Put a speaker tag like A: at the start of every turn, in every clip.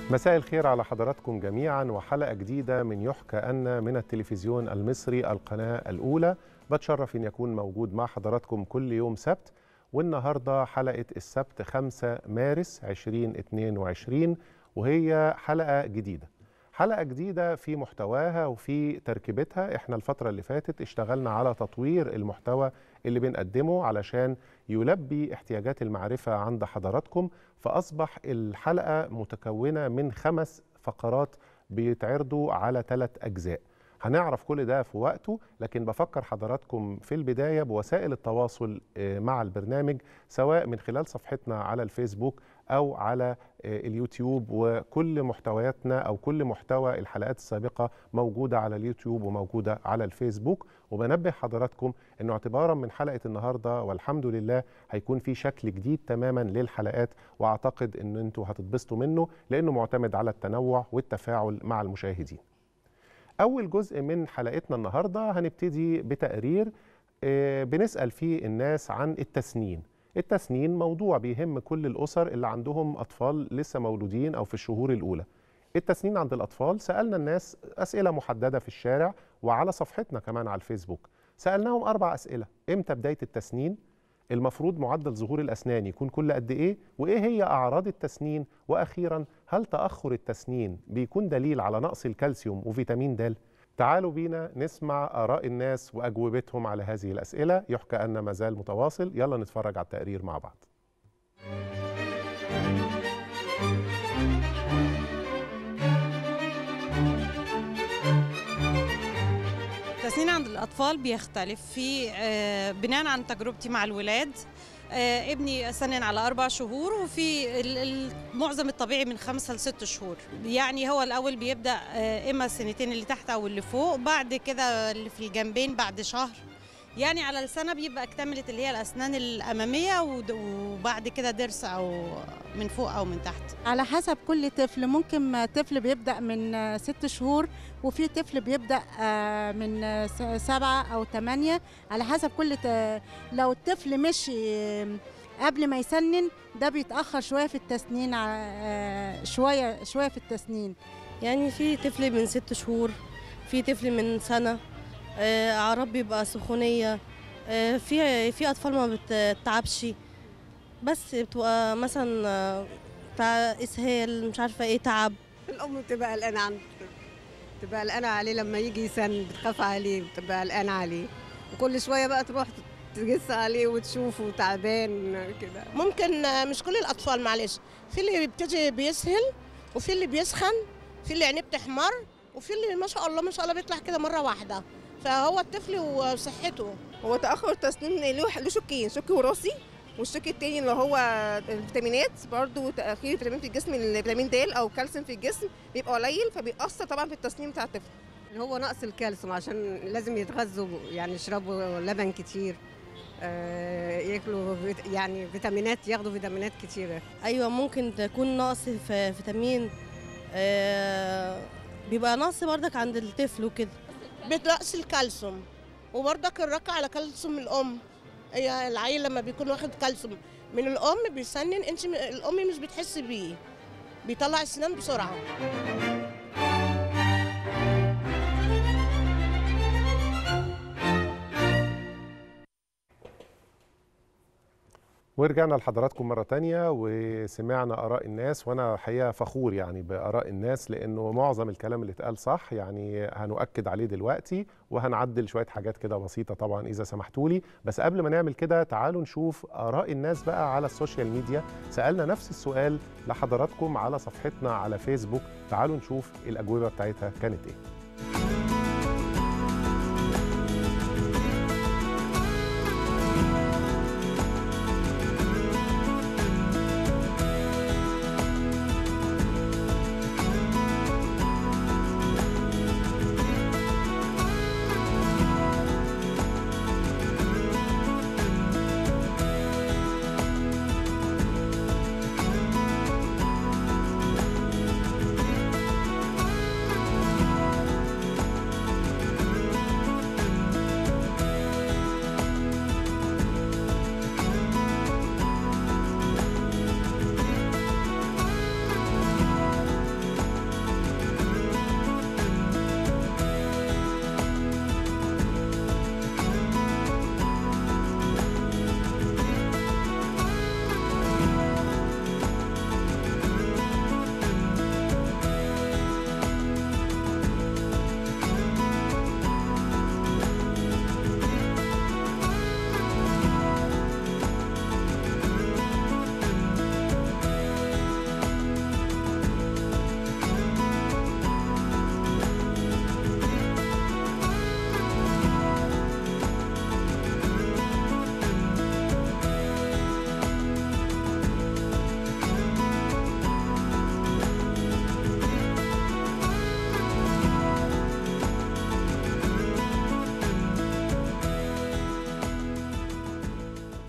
A: مساء الخير على حضراتكم جميعا وحلقة جديدة من يحكى أن من التلفزيون المصري القناة الأولى بتشرف أن يكون موجود مع حضراتكم كل يوم سبت والنهاردة حلقة السبت 5 مارس 2022 وهي حلقة جديدة حلقة جديدة في محتواها وفي تركيبتها احنا الفترة اللي فاتت اشتغلنا على تطوير المحتوى اللي بنقدمه علشان يلبي احتياجات المعرفة عند حضراتكم فأصبح الحلقة متكونة من خمس فقرات بيتعرضوا على ثلاث أجزاء هنعرف كل ده في وقته لكن بفكر حضراتكم في البداية بوسائل التواصل مع البرنامج سواء من خلال صفحتنا على الفيسبوك أو على اليوتيوب وكل محتوياتنا أو كل محتوى الحلقات السابقة موجودة على اليوتيوب وموجودة على الفيسبوك وبنبه حضراتكم أنه اعتبارا من حلقة النهاردة والحمد لله هيكون في شكل جديد تماما للحلقات وأعتقد أن أنتوا هتتبسطوا منه لأنه معتمد على التنوع والتفاعل مع المشاهدين أول جزء من حلقتنا النهاردة هنبتدي بتقرير بنسأل فيه الناس عن التسنين التسنين موضوع بيهم كل الأسر اللي عندهم أطفال لسه مولودين أو في الشهور الأولى التسنين عند الأطفال سألنا الناس أسئلة محددة في الشارع وعلى صفحتنا كمان على الفيسبوك سألناهم أربع أسئلة إمتى بداية التسنين المفروض معدل ظهور الأسنان يكون كل قد إيه وإيه هي أعراض التسنين وأخيرا هل تأخر التسنين بيكون دليل على نقص الكالسيوم وفيتامين د تعالوا بينا نسمع آراء الناس وأجوبتهم على هذه الأسئلة يحكى أن ما زال متواصل يلا نتفرج على التقرير مع بعض
B: التسنين عند الأطفال بيختلف في بناء عن تجربتي مع الولاد ابني سنن على أربع شهور وفي المعظم الطبيعي من خمسة لست شهور يعني هو الأول بيبدأ إما السنتين اللي تحت أو اللي فوق بعد كده اللي في الجنبين بعد شهر يعني على السنة بيبقى اكتملت اللي هي الأسنان الأمامية وبعد كده ضرس أو من فوق أو من تحت
C: على حسب كل طفل ممكن طفل بيبدأ من ست شهور وفي طفل بيبدأ من سبعة أو ثمانية على حسب كل ت... لو الطفل مشي قبل ما يسنن ده بيتأخر شوية في التسنين شوية شوية في التسنين
D: يعني في طفل من ست شهور في طفل من سنة اعراض بيبقى سخونيه في في اطفال ما بتتعبش بس بتبقى مثلا بتاع اسهال مش عارفه ايه تعب
E: الام بتبقى قلقانه عنه بتبقى قلقانه عليه لما يجي يسن بتخاف عليه بتبقى قلقانه عليه وكل شويه بقى تروح تجس عليه وتشوفه تعبان كده
F: ممكن مش كل الاطفال معلش في اللي بيبتدي بيسهل وفي اللي بيسخن في اللي عينيه بتحمر وفي اللي ما شاء الله ما شاء الله بيطلع كده مره واحده فهو الطفل وصحته
G: هو تاخر التسنين له له شقين شق وراثي والشق التاني اللي هو الفيتامينات برضو تاخير فيتامين في الجسم الفيتامين د او كالسيوم في الجسم بيبقى قليل فبيأثر طبعا في التسنين بتاع الطفل
E: هو نقص الكالسيوم عشان لازم يتغذوا يعني يشربوا لبن كتير آه ياكلوا يعني فيتامينات ياخدوا فيتامينات كتيره
D: ايوه ممكن تكون نقص في فيتامين آه بيبقى نقص بردك عند الطفل وكده
F: بنقص الكالسيوم وبرضك الرقة على كالسيوم الام هي العيل لما بيكون واخد كالسيوم من الام بيسنن انت الام مش بتحس بيه بيطلع السنان بسرعه
A: ورجعنا لحضراتكم مرة تانية وسمعنا آراء الناس وأنا الحقيقة فخور يعني بآراء الناس لأنه معظم الكلام اللي اتقال صح يعني هنؤكد عليه دلوقتي وهنعدل شوية حاجات كده بسيطة طبعا إذا سمحتوا لي بس قبل ما نعمل كده تعالوا نشوف آراء الناس بقى على السوشيال ميديا سألنا نفس السؤال لحضراتكم على صفحتنا على فيسبوك تعالوا نشوف الأجوبة بتاعتها كانت إيه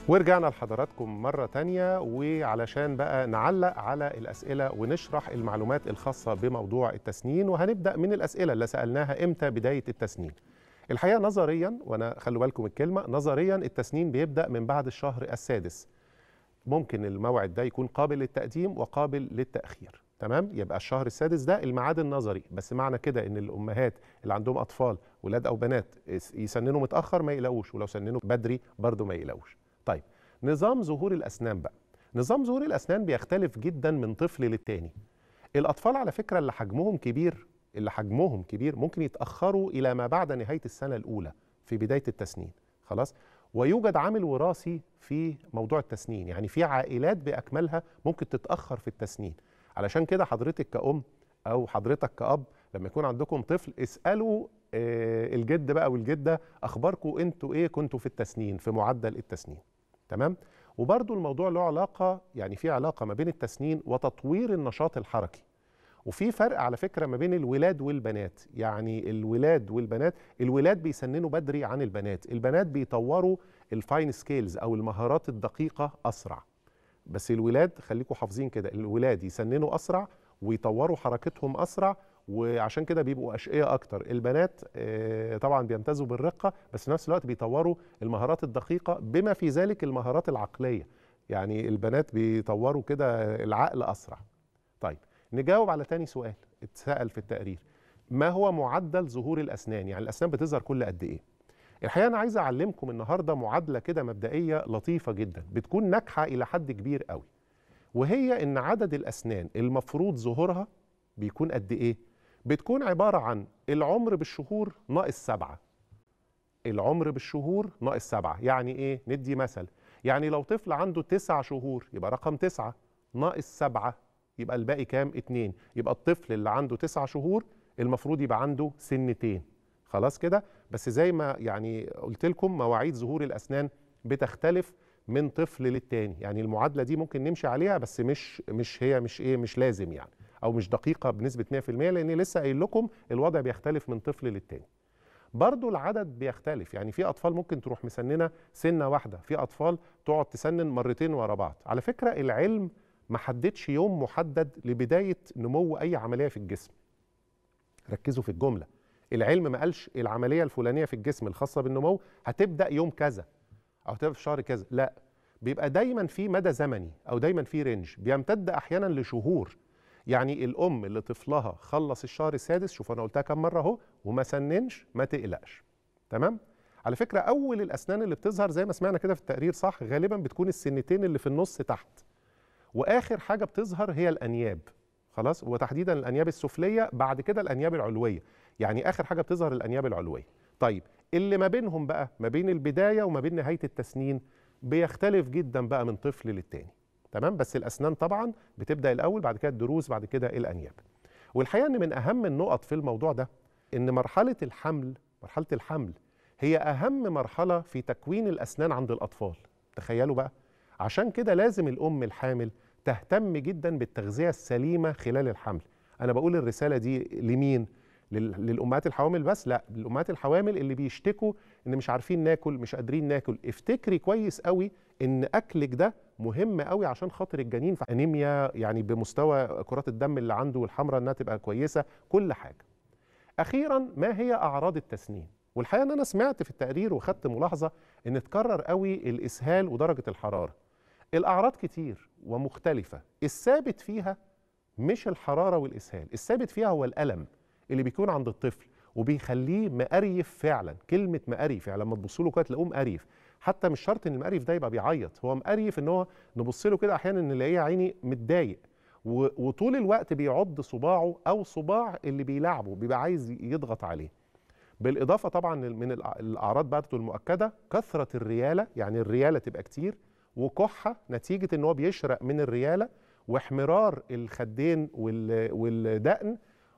A: ورجعنا لحضراتكم مرة تانية وعلشان بقى نعلق على الأسئلة ونشرح المعلومات الخاصة بموضوع التسنين وهنبدأ من الأسئلة اللي سألناها إمتى بداية التسنين الحقيقة نظريا وأنا خلوا بالكم الكلمة نظريا التسنين بيبدأ من بعد الشهر السادس ممكن الموعد ده يكون قابل للتقديم وقابل للتأخير تمام يبقى الشهر السادس ده الميعاد النظري بس معنى كده ان الامهات اللي عندهم اطفال ولاد او بنات يسننوا متاخر ما يقلقوش ولو سننوا بدري برضو ما يقلقوش طيب نظام ظهور الاسنان بقى نظام ظهور الاسنان بيختلف جدا من طفل للتاني الاطفال على فكره اللي حجمهم كبير اللي حجمهم كبير ممكن يتاخروا الى ما بعد نهايه السنه الاولى في بدايه التسنين خلاص ويوجد عامل وراثي في موضوع التسنين يعني في عائلات باكملها ممكن تتاخر في التسنين علشان كده حضرتك كأم أو حضرتك كأب لما يكون عندكم طفل اسألوا آه الجد بقى والجدة أخباركم أنتوا إيه كنتوا في التسنين في معدل التسنين تمام وبرضو الموضوع له علاقة يعني في علاقة ما بين التسنين وتطوير النشاط الحركي وفي فرق على فكرة ما بين الولاد والبنات يعني الولاد والبنات الولاد بيسننوا بدري عن البنات البنات بيطوروا الفاين سكيلز أو المهارات الدقيقة أسرع بس الولاد خليكم حافظين كده الولاد يسننوا اسرع ويطوروا حركتهم اسرع وعشان كده بيبقوا اشقياء اكتر البنات آه، طبعا بيمتازوا بالرقه بس في نفس الوقت بيطوروا المهارات الدقيقه بما في ذلك المهارات العقليه يعني البنات بيطوروا كده العقل اسرع طيب نجاوب على تاني سؤال اتسال في التقرير ما هو معدل ظهور الاسنان يعني الاسنان بتظهر كل قد ايه الحقيقه انا عايز اعلمكم النهارده معادله كده مبدئيه لطيفه جدا بتكون ناجحه الى حد كبير قوي وهي ان عدد الاسنان المفروض ظهورها بيكون قد ايه بتكون عباره عن العمر بالشهور ناقص سبعة العمر بالشهور ناقص سبعة يعني ايه ندي مثل يعني لو طفل عنده تسع شهور يبقى رقم تسعة ناقص سبعة يبقى الباقي كام اتنين يبقى الطفل اللي عنده تسع شهور المفروض يبقى عنده سنتين خلاص كده بس زي ما يعني قلت لكم مواعيد ظهور الاسنان بتختلف من طفل للتاني يعني المعادله دي ممكن نمشي عليها بس مش مش هي مش ايه مش لازم يعني او مش دقيقه بنسبه 100% لان لسه قايل لكم الوضع بيختلف من طفل للتاني برضو العدد بيختلف يعني في اطفال ممكن تروح مسننه سنه واحده في اطفال تقعد تسنن مرتين ورا بعض على فكره العلم ما حددش يوم محدد لبدايه نمو اي عمليه في الجسم ركزوا في الجمله العلم ما قالش العمليه الفلانيه في الجسم الخاصه بالنمو هتبدا يوم كذا او هتبقى في شهر كذا لا بيبقى دايما في مدى زمني او دايما في رينج بيمتد احيانا لشهور يعني الام اللي طفلها خلص الشهر السادس شوف انا قلتها كم مره اهو وما سننش ما تقلقش تمام على فكره اول الاسنان اللي بتظهر زي ما سمعنا كده في التقرير صح غالبا بتكون السنتين اللي في النص تحت واخر حاجه بتظهر هي الانياب خلاص وتحديدا الانياب السفليه بعد كده الانياب العلويه يعني اخر حاجه بتظهر الانياب العلويه طيب اللي ما بينهم بقى ما بين البدايه وما بين نهايه التسنين بيختلف جدا بقى من طفل للتاني تمام بس الاسنان طبعا بتبدا الاول بعد كده الدروس بعد كده الانياب والحقيقه ان من اهم النقط في الموضوع ده ان مرحله الحمل مرحله الحمل هي اهم مرحله في تكوين الاسنان عند الاطفال تخيلوا بقى عشان كده لازم الام الحامل تهتم جدا بالتغذيه السليمه خلال الحمل انا بقول الرساله دي لمين لل- للامهات الحوامل بس لا للامهات الحوامل اللي بيشتكوا ان مش عارفين ناكل مش قادرين ناكل افتكري كويس قوي ان اكلك ده مهم قوي عشان خاطر الجنين في انيميا يعني بمستوى كرات الدم اللي عنده والحمراء انها تبقى كويسه كل حاجه اخيرا ما هي اعراض التسنين والحقيقه ان انا سمعت في التقرير وخدت ملاحظه ان اتكرر قوي الاسهال ودرجه الحراره الاعراض كتير ومختلفه الثابت فيها مش الحراره والاسهال الثابت فيها هو الالم اللي بيكون عند الطفل وبيخليه مقريف فعلا كلمه مقريف يعني لما تبصوا له كده تلاقوه مقريف حتى مش شرط ان المقريف ده يبقى بيعيط هو مقريف ان هو نبص له كده احيانا نلاقيه يا عيني متضايق و- وطول الوقت بيعض صباعه او صباع اللي بيلعبه بيبقى عايز يضغط عليه بالاضافه طبعا من الأع- الاعراض بتاعته المؤكده كثره الرياله يعني الرياله تبقى كتير وكحه نتيجه ان هو بيشرق من الرياله واحمرار الخدين وال- والدقن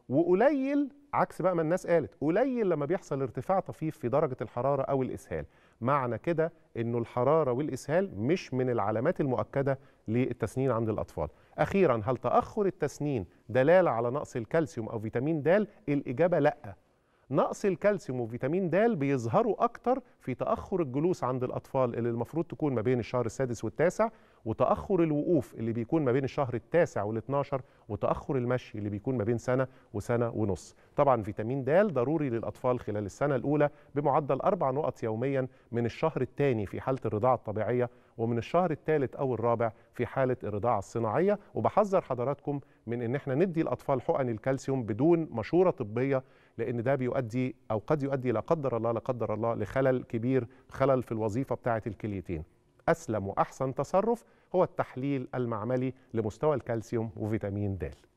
A: وقليل عكس بقى ما الناس قالت قليل لما بيحصل ارتفاع طفيف في درجه الحراره او الاسهال معنى كده انه الحراره والاسهال مش من العلامات المؤكده للتسنين عند الاطفال اخيرا هل تاخر التسنين دلاله على نقص الكالسيوم او فيتامين د الاجابه لا نقص الكالسيوم وفيتامين د بيظهروا اكتر في تاخر الجلوس عند الاطفال اللي المفروض تكون ما بين الشهر السادس والتاسع وتاخر الوقوف اللي بيكون ما بين الشهر التاسع وال12 وتاخر المشي اللي بيكون ما بين سنه وسنه ونص طبعا فيتامين د ضروري للاطفال خلال السنه الاولى بمعدل اربع نقط يوميا من الشهر الثاني في حاله الرضاعه الطبيعيه ومن الشهر الثالث او الرابع في حاله الرضاعه الصناعيه وبحذر حضراتكم من ان احنا ندي الاطفال حقن الكالسيوم بدون مشوره طبيه لان ده بيؤدي او قد يؤدي لا قدر الله لا قدر الله لخلل كبير خلل في الوظيفه بتاعه الكليتين اسلم واحسن تصرف هو التحليل المعملي لمستوى الكالسيوم وفيتامين د